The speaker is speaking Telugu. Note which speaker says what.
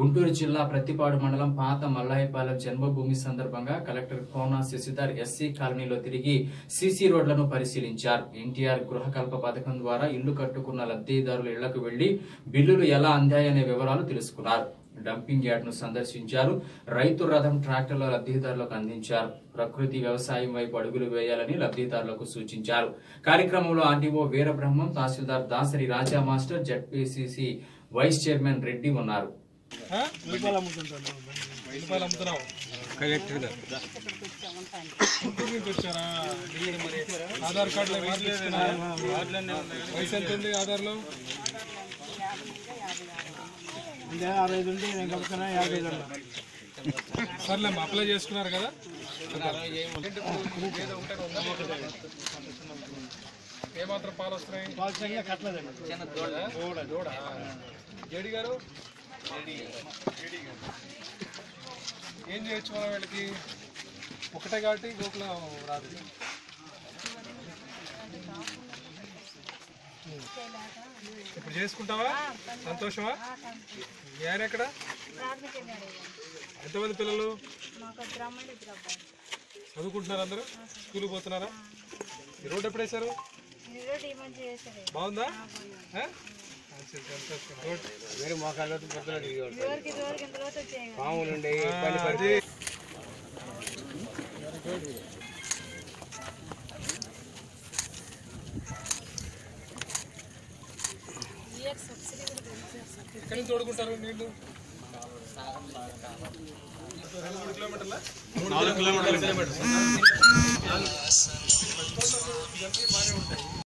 Speaker 1: గుంటూరు జిల్లా ప్రత్తిపాడు మండలం పాత మల్లాయపాలెం జన్మభూమి సందర్భంగా కలెక్టర్ కోన శశిధర్ ఎస్సీ కాలనీలో తిరిగి సీసీ రోడ్లను పరిశీలించారు ఎన్టీఆర్ గృహకల్ప పథకం ద్వారా ఇల్లు కట్టుకున్న లబ్ధిదారుల ఇళ్లకు వెళ్లి బిల్లులు ఎలా అందాయనే వివరాలు తెలుసుకున్నారు డంపింగ్ యార్డ్ ను సందర్శించారు రైతు రథం ట్రాక్టర్ల లబ్ధిదారులకు అందించారు ప్రకృతి వ్యవసాయం వైపు అడుగులు వేయాలని లబ్ధిదారులకు సూచించారు కార్యక్రమంలో RDO Veerabrahmam tahsildar Dasari Raja master ZPCC vice chairman Reddy ఉన్నారు
Speaker 2: రూపాయలు అమ్ముతుంటాను రూపాయలు అమ్ముతున్నావు
Speaker 3: కలెక్టర్ గారు
Speaker 2: గుంటూరు నుంచి వచ్చారా ఢిల్లీ మరి ఆధార్ కార్డులో వయసు తీసుకున్నారా? వయసు ఎంత ఉంది ఆధార్లో
Speaker 3: అంటే అరవై ఉంటే నేను కలుపుతున్నా యాభై ఐదు
Speaker 2: సర్లేమ్మా అప్లై చేసుకున్నారు కదా ఏమాత్రం పాలు వస్తున్నాయి దూడ దూడ జేడి గారు ఏం చేయొచ్చు మనం వీళ్ళకి ఒకటే కాబట్టి గోకులం రాదు ఇప్పుడు చేసుకుంటావా సంతోషమా మీ ఆయన ఎక్కడ ఎంతమంది పిల్లలు చదువుకుంటున్నారు అందరూ స్కూల్ పోతున్నారా ఈ రోడ్ ఎప్పుడు వేశారు బాగుందా ఆ? మంచిది, సంతోషం. గుడ్.
Speaker 3: వేరే మోకాళ్ళు పొద్దున
Speaker 4: ఇదివరకు
Speaker 3: పాములు ఉండే
Speaker 2: ఆ, అది ఎక్కడి నుంచి తోడుకుంటారు నీళ్లు రెండు మూడు కిలోమీటర్ల నాలుగు కిలోమీటర్లు